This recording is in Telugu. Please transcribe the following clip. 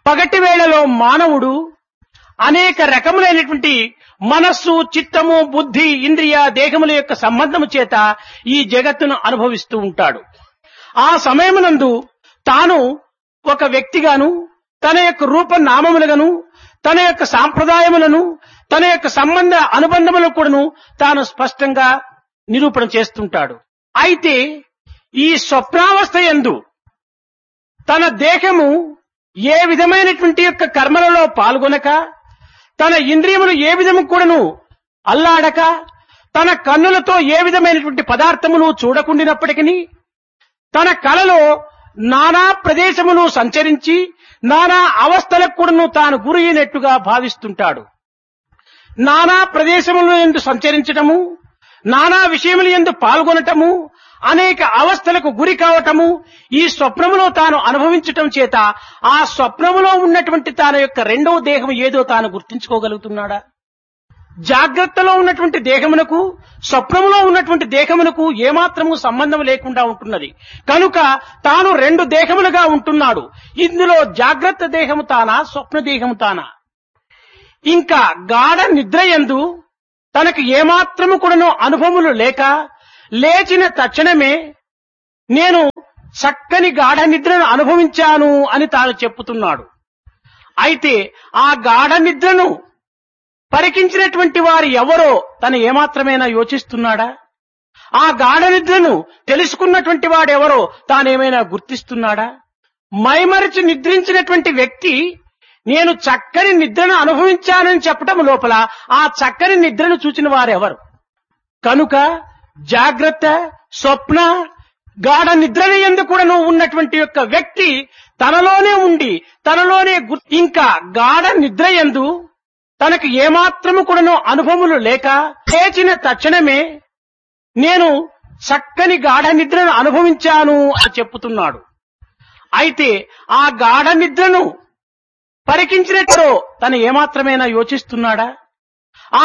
పగటి వేళలో మానవుడు అనేక రకములైనటువంటి మనస్సు చిత్తము బుద్ధి ఇంద్రియ దేహముల యొక్క సంబంధము చేత ఈ జగత్తును అనుభవిస్తూ ఉంటాడు ఆ సమయమునందు తాను ఒక వ్యక్తిగాను తన యొక్క రూప నామములుగాను తన యొక్క సాంప్రదాయములను తన యొక్క సంబంధ అనుబంధములను కూడాను తాను స్పష్టంగా నిరూపణ చేస్తుంటాడు అయితే ఈ స్వప్నావస్థ యందు తన దేహము ఏ విధమైనటువంటి యొక్క కర్మలలో పాల్గొనక తన ఇంద్రియములు ఏ విధము కూడాను అల్లాడక తన కన్నులతో ఏ విధమైనటువంటి పదార్థములు చూడకుండినప్పటికీ తన కలలో నానా ప్రదేశములు సంచరించి నానా అవస్థలకు కూడాను తాను గురి అయినట్టుగా భావిస్తుంటాడు నానా ప్రదేశముల ఎందు సంచరించటము నానా విషయముల ఎందు పాల్గొనటము అనేక అవస్థలకు గురి కావటము ఈ స్వప్నములో తాను అనుభవించటం చేత ఆ స్వప్నములో ఉన్నటువంటి తన యొక్క రెండవ దేహం ఏదో తాను గుర్తించుకోగలుగుతున్నాడా జాగ్రత్తలో ఉన్నటువంటి దేహమునకు స్వప్నములో ఉన్నటువంటి దేహమునకు ఏమాత్రము సంబంధం లేకుండా ఉంటున్నది కనుక తాను రెండు దేహములుగా ఉంటున్నాడు ఇందులో జాగ్రత్త దేహము తానా స్వప్న దేహము తానా ఇంకా గాఢ నిద్రయందు తనకు ఏమాత్రము కూడాను అనుభవములు లేక లేచిన తక్షణమే నేను చక్కని గాఢ నిద్రను అనుభవించాను అని తాను చెప్పుతున్నాడు అయితే ఆ గాఢ నిద్రను పరికించినటువంటి వారు ఎవరో తను ఏమాత్రమైనా యోచిస్తున్నాడా ఆ గాఢ నిద్రను తెలుసుకున్నటువంటి వాడెవరో తానేమైనా గుర్తిస్తున్నాడా మైమరిచి నిద్రించినటువంటి వ్యక్తి నేను చక్కని నిద్రను అనుభవించానని చెప్పటం లోపల ఆ చక్కని నిద్రను చూచిన వారెవరు కనుక జాగ్రత్త స్వప్న గాఢ నిద్రని ఎందు కూడాను ఉన్నటువంటి యొక్క వ్యక్తి తనలోనే ఉండి తనలోనే గుర్- ఇంకా గాఢ నిద్ర ఎందు తనకు ఏమాత్రము కూడాను అనుభవములు లేక లేచిన తక్షణమే నేను చక్కని గాఢ నిద్రను అనుభవించాను అని చెప్పుతున్నాడు అయితే ఆ గాఢ నిద్రను పరికించినట్టు తను ఏమాత్రమైనా యోచిస్తున్నాడా